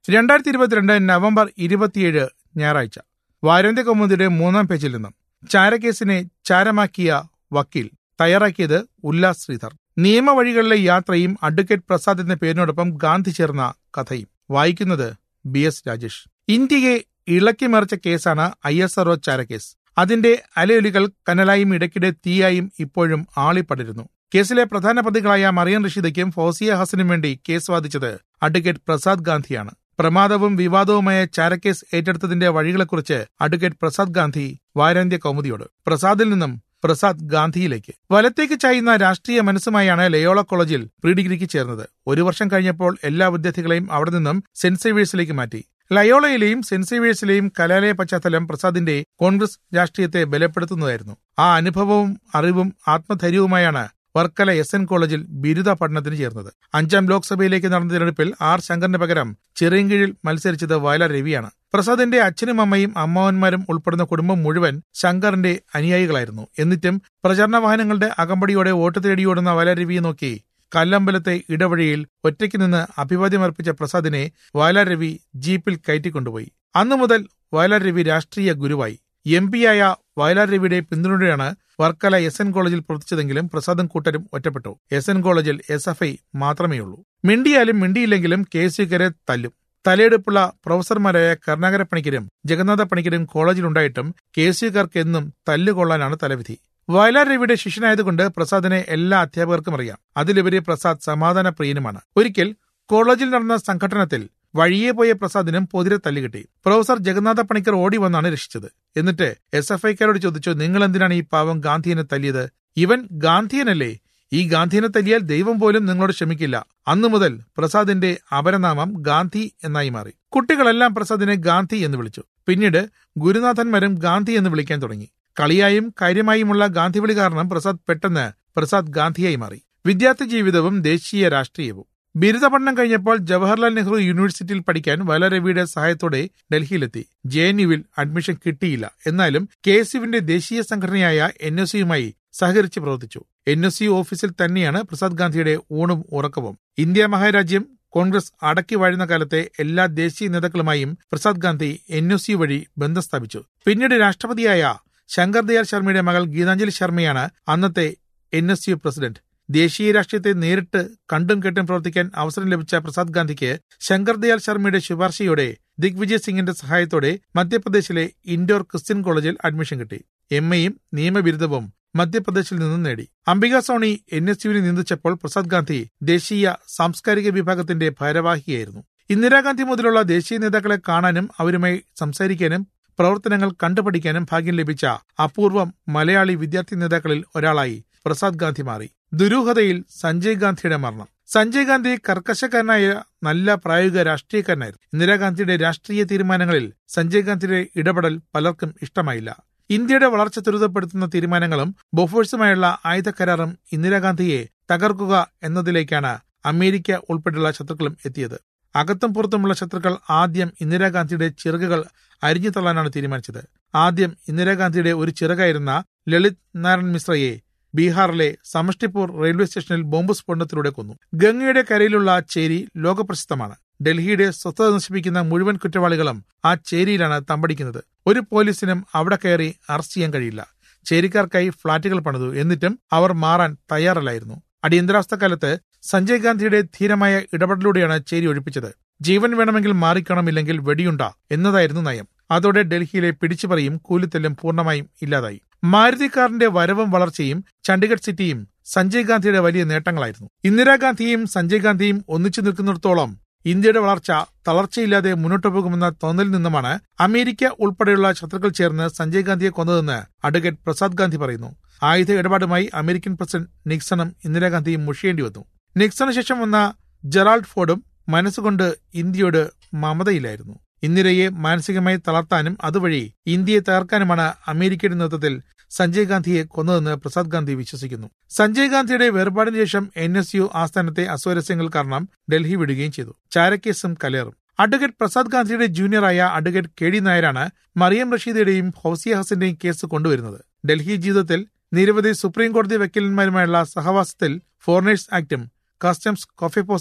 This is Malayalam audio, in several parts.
രണ്ടായിരത്തി ഇരുപത്തിരണ്ട് നവംബർ ഇരുപത്തിയേഴ് ഞായറാഴ്ച വാരാന്ത്യ കൗമുദിയുടെ മൂന്നാം പേജിൽ നിന്നും ചാരക്കേസിനെ ചാരമാക്കിയ വക്കീൽ തയ്യാറാക്കിയത് ഉല്ലാസ് ശ്രീധർ നിയമവഴികളിലെ യാത്രയും അഡ്വക്കേറ്റ് പ്രസാദ് എന്ന പേരിനോടൊപ്പം ഗാന്ധി ചേർന്ന കഥയും വായിക്കുന്നത് ബി എസ് രാജേഷ് ഇന്ത്യയെ ഇളക്കിമറിച്ച കേസാണ് ഐ എസ് ആർഒ ചാരക്കേസ് അതിന്റെ അലയൊലികൾ കനലായും ഇടയ്ക്കിടെ തീയായും ഇപ്പോഴും ആളിപ്പടരുന്നു കേസിലെ പ്രധാന പ്രതികളായ മറിയൻ റഷീദയ്ക്കും ഫൗസിയ ഹസനും വേണ്ടി കേസ് വാദിച്ചത് അഡ്വക്കേറ്റ് പ്രസാദ് ഗാന്ധിയാണ് പ്രമാദവും വിവാദവുമായ ചാരക്കേസ് ഏറ്റെടുത്തതിന്റെ വഴികളെക്കുറിച്ച് അഡ്വക്കേറ്റ് പ്രസാദ് ഗാന്ധി വാരാന്ത്യ കൗമുദിയോട് പ്രസാദിൽ നിന്നും പ്രസാദ് ഗാന്ധിയിലേക്ക് വലത്തേക്ക് ചായുന്ന രാഷ്ട്രീയ മനസ്സുമായാണ് ലയോള കോളേജിൽ പ്രീ ഡിഗ്രിക്ക് ചേർന്നത് ഒരു വർഷം കഴിഞ്ഞപ്പോൾ എല്ലാ വിദ്യാർത്ഥികളെയും അവിടെ നിന്നും സെന്റ് സേവിയേഴ്സിലേക്ക് മാറ്റി ലയോളയിലെയും സെന്റ് സേവിയേഴ്സിലെയും കലാലയ പശ്ചാത്തലം പ്രസാദിന്റെ കോൺഗ്രസ് രാഷ്ട്രീയത്തെ ബലപ്പെടുത്തുന്നതായിരുന്നു ആ അനുഭവവും അറിവും ആത്മധൈര്യവുമായാണ് വർക്കല എസ് എൻ കോളേജിൽ ബിരുദ പഠനത്തിന് ചേർന്നത് അഞ്ചാം ലോക്സഭയിലേക്ക് നടന്ന തിരഞ്ഞെടുപ്പിൽ ആർ ശങ്കറിന് പകരം ചിറയൻകീഴിൽ മത്സരിച്ചത് വയലാർ രവിയാണ് പ്രസാദിന്റെ അച്ഛനും അമ്മയും അമ്മാവന്മാരും ഉൾപ്പെടുന്ന കുടുംബം മുഴുവൻ ശങ്കറിന്റെ അനുയായികളായിരുന്നു എന്നിട്ടും പ്രചരണ വാഹനങ്ങളുടെ അകമ്പടിയോടെ വോട്ട് തേടിയോടുന്ന വയലാർ രവിയെ നോക്കി കല്ലമ്പലത്തെ ഇടവഴിയിൽ ഒറ്റയ്ക്ക് നിന്ന് അഭിവാദ്യമർപ്പിച്ച പ്രസാദിനെ വയലാർ രവി ജീപ്പിൽ കയറ്റിക്കൊണ്ടുപോയി അന്നു മുതൽ വയലാർ രവി രാഷ്ട്രീയ ഗുരുവായി എം പിയായ വയലാർ രവിയുടെ പിന്തുണയോടെയാണ് വർക്കല എസ് എൻ കോളേജിൽ പ്രവർത്തിച്ചതെങ്കിലും പ്രസാദും കൂട്ടരും ഒറ്റപ്പെട്ടു എസ് എൻ കോളേജിൽ എസ് എഫ് ഐ മാത്രമേയുള്ളൂ മിണ്ടിയാലും മിണ്ടിയില്ലെങ്കിലും കെ സിക്കരെ തല്ലും തലയെടുപ്പുള്ള പ്രൊഫസർമാരായ കരുണാകര പണിക്കരും ജഗന്നാഥ പണിക്കരും കോളേജിലുണ്ടായിട്ടും കെ സിക്കാർക്ക് എന്നും തല്ലുകൊള്ളാനാണ് തലവിധി വയലാർ രവിയുടെ ശിഷ്യനായതുകൊണ്ട് പ്രസാദിനെ എല്ലാ അധ്യാപകർക്കും അറിയാം അതിലുപരി പ്രസാദ് സമാധാന പ്രിയനുമാണ് ഒരിക്കൽ കോളേജിൽ നടന്ന സംഘടനത്തിൽ വഴിയെ പോയ പ്രസാദിനും പൊതിരെ തല്ലുകിട്ടി പ്രൊഫസർ ജഗന്നാഥ പണിക്കർ ഓടി വന്നാണ് രക്ഷിച്ചത് എന്നിട്ട് എസ് എഫ് ഐക്കാരോട് ചോദിച്ചു നിങ്ങൾ എന്തിനാണ് ഈ പാവം ഗാന്ധിയനെ തല്ലിയത് ഇവൻ ഗാന്ധിയനല്ലേ ഈ ഗാന്ധിയനെ തല്ലിയാൽ ദൈവം പോലും നിങ്ങളോട് ക്ഷമിക്കില്ല അന്നു മുതൽ പ്രസാദിന്റെ അപരനാമം ഗാന്ധി എന്നായി മാറി കുട്ടികളെല്ലാം പ്രസാദിനെ ഗാന്ധി എന്ന് വിളിച്ചു പിന്നീട് ഗുരുനാഥന്മാരും ഗാന്ധി എന്ന് വിളിക്കാൻ തുടങ്ങി കളിയായും കാര്യമായുമുള്ള ഗാന്ധി വിളി കാരണം പ്രസാദ് പെട്ടെന്ന് പ്രസാദ് ഗാന്ധിയായി മാറി വിദ്യാർത്ഥി ജീവിതവും ദേശീയ രാഷ്ട്രീയവും ബിരുദ പഠനം കഴിഞ്ഞപ്പോൾ ജവഹർലാൽ നെഹ്റു യൂണിവേഴ്സിറ്റിയിൽ പഠിക്കാൻ വലരവിയുടെ സഹായത്തോടെ ഡൽഹിയിലെത്തി ജെ എൻ യുവിൽ അഡ്മിഷൻ കിട്ടിയില്ല എന്നാലും കെ എസ് യുവിന്റെ ദേശീയ സംഘടനയായ എൻ എസ് യുമായി സഹകരിച്ച് പ്രവർത്തിച്ചു എൻ എസ് യു ഓഫീസിൽ തന്നെയാണ് പ്രസാദ് ഗാന്ധിയുടെ ഊണും ഉറക്കവും ഇന്ത്യ മഹാരാജ്യം കോൺഗ്രസ് അടക്കി വാഴുന്ന കാലത്തെ എല്ലാ ദേശീയ നേതാക്കളുമായും Prasad Gandhi N S U വഴി ബന്ധം സ്ഥാപിച്ചു പിന്നീട് രാഷ്ട്രപതിയായ ശങ്കർ ദയാൽ ശർമ്മയുടെ മകൾ ഗീതാഞ്ജലി ശർമ്മയാണ് അന്നത്തെ എൻ എസ് യു പ്രസിഡന്റ് ദേശീയ രാഷ്ട്രീയത്തെ നേരിട്ട് കണ്ടും കേട്ടും പ്രവർത്തിക്കാൻ അവസരം ലഭിച്ച പ്രസാദ് ഗാന്ധിക്ക് ശങ്കർ ദയാൽ ശർമ്മയുടെ ശുപാർശയോടെ ദിഗ്വിജയ് സിംഗിന്റെ സഹായത്തോടെ മധ്യപ്രദേശിലെ ഇൻഡോർ ക്രിസ്ത്യൻ കോളേജിൽ അഡ്മിഷൻ കിട്ടി എം എയും നിയമബിരുദവും മധ്യപ്രദേശിൽ നിന്നും നേടി അംബിക സോണി എൻ എസ് യുവിനെ നിന്ദിച്ചപ്പോൾ പ്രസാദ് ഗാന്ധി ദേശീയ സാംസ്കാരിക വിഭാഗത്തിന്റെ ഭാരവാഹിയായിരുന്നു ഇന്ദിരാഗാന്ധി മുതലുള്ള ദേശീയ നേതാക്കളെ കാണാനും അവരുമായി സംസാരിക്കാനും പ്രവർത്തനങ്ങൾ കണ്ടുപഠിക്കാനും ഭാഗ്യം ലഭിച്ച അപൂർവം മലയാളി വിദ്യാർത്ഥി നേതാക്കളിൽ ഒരാളായി പ്രസാദ് ഗാന്ധി മാറി ദുരൂഹതയിൽ സഞ്ജയ് ഗാന്ധിയുടെ മരണം സഞ്ജയ് ഗാന്ധി കർക്കശക്കാരനായ നല്ല പ്രായോഗിക രാഷ്ട്രീയക്കാരനായിരുന്നു ഇന്ദിരാഗാന്ധിയുടെ രാഷ്ട്രീയ തീരുമാനങ്ങളിൽ സഞ്ജയ് ഗാന്ധിയുടെ ഇടപെടൽ പലർക്കും ഇഷ്ടമായില്ല ഇന്ത്യയുടെ വളർച്ച ത്വരിതപ്പെടുത്തുന്ന തീരുമാനങ്ങളും ബൊഫേഴ്സുമായുള്ള ആയുധ കരാറും ഇന്ദിരാഗാന്ധിയെ തകർക്കുക എന്നതിലേക്കാണ് അമേരിക്ക ഉൾപ്പെടെയുള്ള ശത്രുക്കളും എത്തിയത് അകത്തും പുറത്തുമുള്ള ശത്രുക്കൾ ആദ്യം ഇന്ദിരാഗാന്ധിയുടെ ചിറകുകൾ അരിഞ്ഞു തള്ളാനാണ് തീരുമാനിച്ചത് ആദ്യം ഇന്ദിരാഗാന്ധിയുടെ ഒരു ചിറകായിരുന്ന ലളിത് നാരായൺ മിശ്രയെ ബീഹാറിലെ സമഷ്ടിപൂർ റെയിൽവേ സ്റ്റേഷനിൽ ബോംബ് സ്ഫോടനത്തിലൂടെ കൊന്നു ഗംഗയുടെ കരയിലുള്ള ചേരി ലോകപ്രശസ്തമാണ് ഡൽഹിയുടെ സ്വസ്ഥത നശിപ്പിക്കുന്ന മുഴുവൻ കുറ്റവാളികളും ആ ചേരിയിലാണ് തമ്പടിക്കുന്നത് ഒരു പോലീസിനും അവിടെ കയറി അറസ്റ്റ് ചെയ്യാൻ കഴിയില്ല ചേരിക്കാർക്കായി ഫ്ളാറ്റുകൾ പണിതു എന്നിട്ടും അവർ മാറാൻ തയ്യാറല്ലായിരുന്നു അടിയന്തരാവസ്ഥ കാലത്ത് സഞ്ജയ് ഗാന്ധിയുടെ ധീരമായ ഇടപെടലിലൂടെയാണ് ചേരി ഒഴിപ്പിച്ചത് ജീവൻ വേണമെങ്കിൽ മാറിക്കണമില്ലെങ്കിൽ വെടിയുണ്ട എന്നതായിരുന്നു നയം അതോടെ ഡൽഹിയിലെ പിടിച്ചുപറിയും കൂലിത്തല്ലും പൂർണ്ണമായും ഇല്ലാതായി മാരുതി കാറിന്റെ വരവും വളർച്ചയും ചണ്ഡിഗഡ് സിറ്റിയും സഞ്ജയ് ഗാന്ധിയുടെ വലിയ നേട്ടങ്ങളായിരുന്നു ഇന്ദിരാഗാന്ധിയും സഞ്ജയ് ഗാന്ധിയും ഒന്നിച്ചു നിൽക്കുന്നിടത്തോളം ഇന്ത്യയുടെ വളർച്ച തളർച്ചയില്ലാതെ മുന്നോട്ടു പോകുമെന്ന തോന്നലിൽ നിന്നുമാണ് അമേരിക്ക ഉൾപ്പെടെയുള്ള ശത്രുക്കൾ ചേർന്ന് സഞ്ജയ് ഗാന്ധിയെ കൊന്നതെന്ന് അഡ്വക്കേറ്റ് പ്രസാദ് ഗാന്ധി പറയുന്നു ആയുധ ഇടപാടുമായി അമേരിക്കൻ പ്രസിഡന്റ് നിക്സണും ഇന്ദിരാഗാന്ധിയും മുഷിയേണ്ടി വന്നു നിക്സണു ശേഷം വന്ന ജെറാൾഡ് ഫോർഡും മനസ്സുകൊണ്ട് ഇന്ത്യയോട് മമതയിലായിരുന്നു ഇന്ദിരയെ മാനസികമായി തളർത്താനും അതുവഴി ഇന്ത്യയെ തകർക്കാനുമാണ് അമേരിക്കയുടെ നേതൃത്വത്തിൽ സഞ്ജയ് ഗാന്ധിയെ കൊന്നതെന്ന് പ്രസാദ് ഗാന്ധി വിശ്വസിക്കുന്നു സഞ്ജയ് ഗാന്ധിയുടെ വേർപാടിന് ശേഷം എൻ എസ് യു ആസ്ഥാനത്തെ അസ്വാരസ്യങ്ങൾ കാരണം ഡൽഹി വിടുകയും ചെയ്തു ചാരക്കേസും കലേറും അഡ്വക്കേറ്റ് പ്രസാദ് ഗാന്ധിയുടെ ജൂനിയറായ അഡ്വക്കേറ്റ് കെ ഡി നായരാണ് മറിയം റഷീദയുടെയും ഹൌസിയ ഹസന്റെയും കേസ് കൊണ്ടുവരുന്നത് ഡൽഹി ജീവിതത്തിൽ നിരവധി സുപ്രീം കോടതി വക്കീലന്മാരുമായുള്ള സഹവാസത്തിൽ ഫോറിനേഴ്സ് ആക്ടും കസ്റ്റംസ് കൊഫെപ്പോസ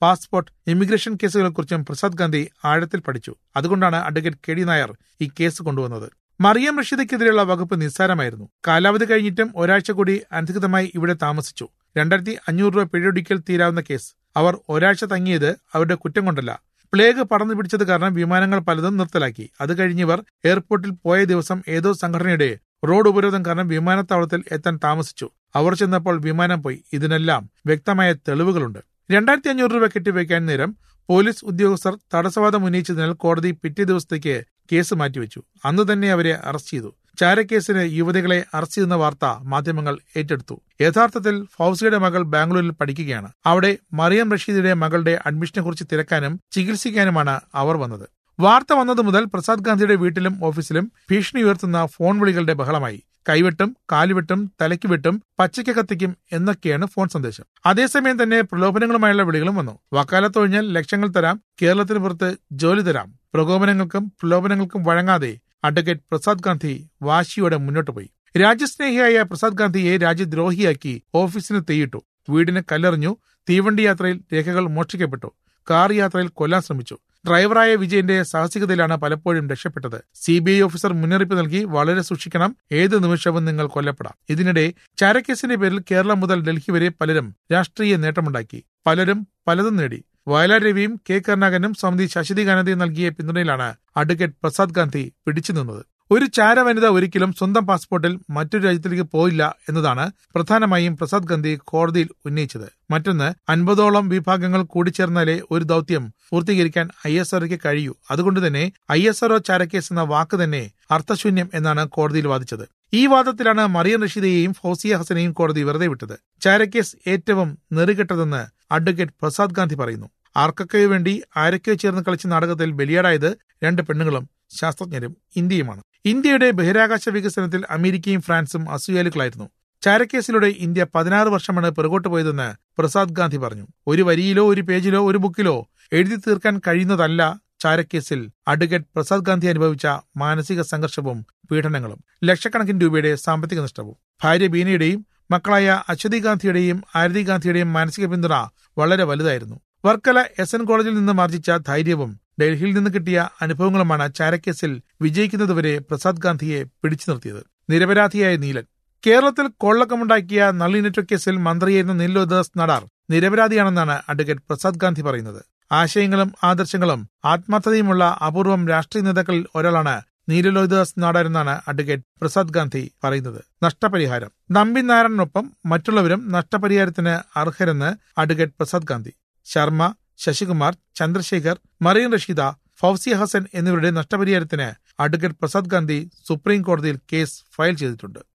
പാസ്പോർട്ട് ഇമിഗ്രേഷൻ കേസുകളെക്കുറിച്ചും പ്രസാദ് ഗാന്ധി ആഴത്തിൽ പഠിച്ചു അതുകൊണ്ടാണ് അഡ്വക്കേറ്റ് കെ ഡി നായർ ഈ കേസ് കൊണ്ടുവന്നത് മറിയം റഷീദയ്ക്കെതിരെയുള്ള വകുപ്പ് നിസ്സാരമായിരുന്നു കാലാവധി കഴിഞ്ഞിട്ടും ഒരാഴ്ച കൂടി അനധികൃതമായി ഇവിടെ താമസിച്ചു രണ്ടായിരത്തി അഞ്ഞൂറ് രൂപ പിഴയൊടുക്കൽ തീരാവുന്ന കേസ് അവർ ഒരാഴ്ച തങ്ങിയത് അവരുടെ കുറ്റം കൊണ്ടല്ല പ്ലേഗ് പടർന്നു പിടിച്ചത് കാരണം വിമാനങ്ങൾ പലതും നിർത്തലാക്കി അത് കഴിഞ്ഞിവർ എയർപോർട്ടിൽ പോയ ദിവസം ഏതോ സംഘടനയുടെ റോഡ് ഉപരോധം കാരണം വിമാനത്താവളത്തിൽ എത്താൻ താമസിച്ചു അവർ ചെന്നപ്പോൾ വിമാനം പോയി ഇതിനെല്ലാം വ്യക്തമായ തെളിവുകളുണ്ട് രണ്ടായിരത്തി അഞ്ഞൂറ് രൂപ കെട്ടിവെക്കാൻ നേരം പോലീസ് ഉദ്യോഗസ്ഥർ തടസ്സവാദം ഉന്നയിച്ചതിനാൽ കോടതി പിറ്റേ ദിവസത്തേക്ക് കേസ് മാറ്റിവെച്ചു അന്ന് തന്നെ അവരെ അറസ്റ്റ് ചെയ്തു ചാരക്കേസിന് യുവതികളെ അറസ്റ്റ് ചെയ്യുന്ന വാർത്ത മാധ്യമങ്ങൾ ഏറ്റെടുത്തു യഥാർത്ഥത്തിൽ ഫൗസിയുടെ മകൾ ബാംഗ്ലൂരിൽ പഠിക്കുകയാണ് അവിടെ മറിയം റഷീദിന്റെ മകളുടെ അഡ്മിഷനെ കുറിച്ച് തിരക്കാനും ചികിത്സിക്കാനുമാണ് അവർ വന്നത് വാർത്ത വന്നത് മുതൽ പ്രസാദ് ഗാന്ധിയുടെ വീട്ടിലും ഓഫീസിലും ഭീഷണി ഉയർത്തുന്ന ഫോൺ വിളികളുടെ ബഹളമായി കൈവെട്ടും കാലുവെട്ടും തലയ്ക്ക് വെട്ടും പച്ചയ്ക്ക് കത്തിക്കും എന്നൊക്കെയാണ് ഫോൺ സന്ദേശം അതേസമയം തന്നെ പ്രലോഭനങ്ങളുമായുള്ള വിളികളും വന്നു വക്കാലത്തൊഴിഞ്ഞാൽ ലക്ഷങ്ങൾ തരാം കേരളത്തിന് പുറത്ത് ജോലി തരാം പ്രകോപനങ്ങൾക്കും പ്രലോഭനങ്ങൾക്കും വഴങ്ങാതെ അഡ്വക്കേറ്റ് പ്രസാദ് ഗാന്ധി വാശിയോടെ മുന്നോട്ട് പോയി രാജ്യസ്നേഹിയായ പ്രസാദ് ഗാന്ധിയെ രാജ്യദ്രോഹിയാക്കി ഓഫീസിന് തീയിട്ടു വീടിന് കല്ലെറിഞ്ഞു തീവണ്ടി യാത്രയിൽ രേഖകൾ മോഷ്ടിക്കപ്പെട്ടു കാർ യാത്രയിൽ കൊല്ലാൻ ശ്രമിച്ചു ഡ്രൈവറായ വിജയന്റെ സാഹസികതയിലാണ് പലപ്പോഴും രക്ഷപ്പെട്ടത് സി ബി ഐ ഓഫീസർ മുന്നറിയിപ്പ് നൽകി വളരെ സൂക്ഷിക്കണം ഏത് നിമിഷവും നിങ്ങൾ കൊല്ലപ്പെടാം ഇതിനിടെ ചാരക്കേസിന്റെ പേരിൽ കേരളം മുതൽ ഡൽഹി വരെ പലരും രാഷ്ട്രീയ നേട്ടമുണ്ടാക്കി പലരും പലതും നേടി വയലാർ രവിയും കെ കരുണാകരനും സമിതി ശശിതി ഗാനന്ദയും നൽകിയ പിന്തുണയിലാണ് അഡ്വക്കേറ്റ് പ്രസാദ് ഗാന്ധി പിടിച്ചു നിന്നത് ഒരു ചാര വനിത ഒരിക്കലും സ്വന്തം പാസ്പോർട്ടിൽ മറ്റൊരു രാജ്യത്തിലേക്ക് പോയില്ല എന്നതാണ് പ്രധാനമായും പ്രസാദ് ഗാന്ധി കോടതിയിൽ ഉന്നയിച്ചത് മറ്റൊന്ന് അൻപതോളം വിഭാഗങ്ങൾ കൂടിച്ചേർന്നാലേ ഒരു ദൌത്യം പൂർത്തീകരിക്കാൻ ഐ എസ് ആർഒക്ക് കഴിയൂ അതുകൊണ്ട് തന്നെ ഐ എസ് ആർഒ ചാരക്കേസ് എന്ന വാക്ക് തന്നെ അർത്ഥശൂന്യം എന്നാണ് കോടതിയിൽ വാദിച്ചത് ഈ വാദത്തിലാണ് മറിയം റഷീദയെയും ഫൗസിയ ഹസനെയും കോടതി വെറുതെ വിട്ടത് ചാരക്കേസ് ഏറ്റവും നെറുകെട്ടതെന്ന് അഡ്വക്കേറ്റ് പ്രസാദ് ഗാന്ധി പറയുന്നു ആർക്കൊക്കെയോ വേണ്ടി ആരൊക്കെയോ ചേർന്ന് കളിച്ച നാടകത്തിൽ ബലിയാടായത് രണ്ട് പെണ്ണുങ്ങളും ശാസ്ത്രജ്ഞരും ഇന്ത്യയുമാണ് ഇന്ത്യയുടെ ബഹിരാകാശ വികസനത്തിൽ അമേരിക്കയും ഫ്രാൻസും അസൂയാലുക്കളായിരുന്നു ചാരക്കേസിലൂടെ ഇന്ത്യ പതിനാറ് വർഷമാണ് പിറകോട്ട് പോയതെന്ന് പ്രസാദ് ഗാന്ധി പറഞ്ഞു ഒരു വരിയിലോ ഒരു പേജിലോ ഒരു ബുക്കിലോ എഴുതി തീർക്കാൻ കഴിയുന്നതല്ല ചാരക്കേസിൽ അഡ്വക്കേറ്റ് പ്രസാദ് ഗാന്ധി അനുഭവിച്ച മാനസിക സംഘർഷവും പീഡനങ്ങളും ലക്ഷക്കണക്കിന് രൂപയുടെ സാമ്പത്തിക നഷ്ടവും ഭാര്യ ബീനയുടെയും മക്കളായ അശ്വതി ഗാന്ധിയുടെയും ആരതി ഗാന്ധിയുടെയും മാനസിക പിന്തുണ വളരെ വലുതായിരുന്നു വർക്കല എസ് എൻ കോളേജിൽ നിന്ന് ആർജിച്ച ധൈര്യവും ഡൽഹിയിൽ നിന്ന് കിട്ടിയ അനുഭവങ്ങളുമാണ് ചാരക്കേസിൽ വിജയിക്കുന്നതുവരെ പ്രസാദ് ഗാന്ധിയെ പിടിച്ചു നിർത്തിയത് നിരപരാധിയായ നീലൻ കേരളത്തിൽ കൊള്ളക്കമുണ്ടാക്കിയ നളി നെറ്റ്വർക്ക് കേസിൽ മന്ത്രിയായിരുന്ന നീലോദാസ് നടാർ നിരപരാധിയാണെന്നാണ് അഡ്വക്കേറ്റ് പ്രസാദ് ഗാന്ധി പറയുന്നത് ആശയങ്ങളും ആദർശങ്ങളും ആത്മാർത്ഥതയുമുള്ള അപൂർവം രാഷ്ട്രീയ നേതാക്കളിൽ ഒരാളാണ് നീലലോഹിദാസ് നാടാർ എന്നാണ് അഡ്വക്കേറ്റ് പ്രസാദ് ഗാന്ധി പറയുന്നത് നഷ്ടപരിഹാരം നമ്പി നാരായണനൊപ്പം മറ്റുള്ളവരും നഷ്ടപരിഹാരത്തിന് അർഹരെന്ന് അഡ്വക്കേറ്റ് പ്രസാദ് ഗാന്ധി ശർമ്മ ശശികുമാർ ചന്ദ്രശേഖർ മറിയൻ റഷീദ ഫൗസി ഹസൻ എന്നിവരുടെ നഷ്ടപരിഹാരത്തിന് അഡ്വക്കേറ്റ് പ്രസാദ് ഗാന്ധി സുപ്രീം കോടതിയിൽ കേസ് ഫയൽ ചെയ്തിട്ടുണ്ട്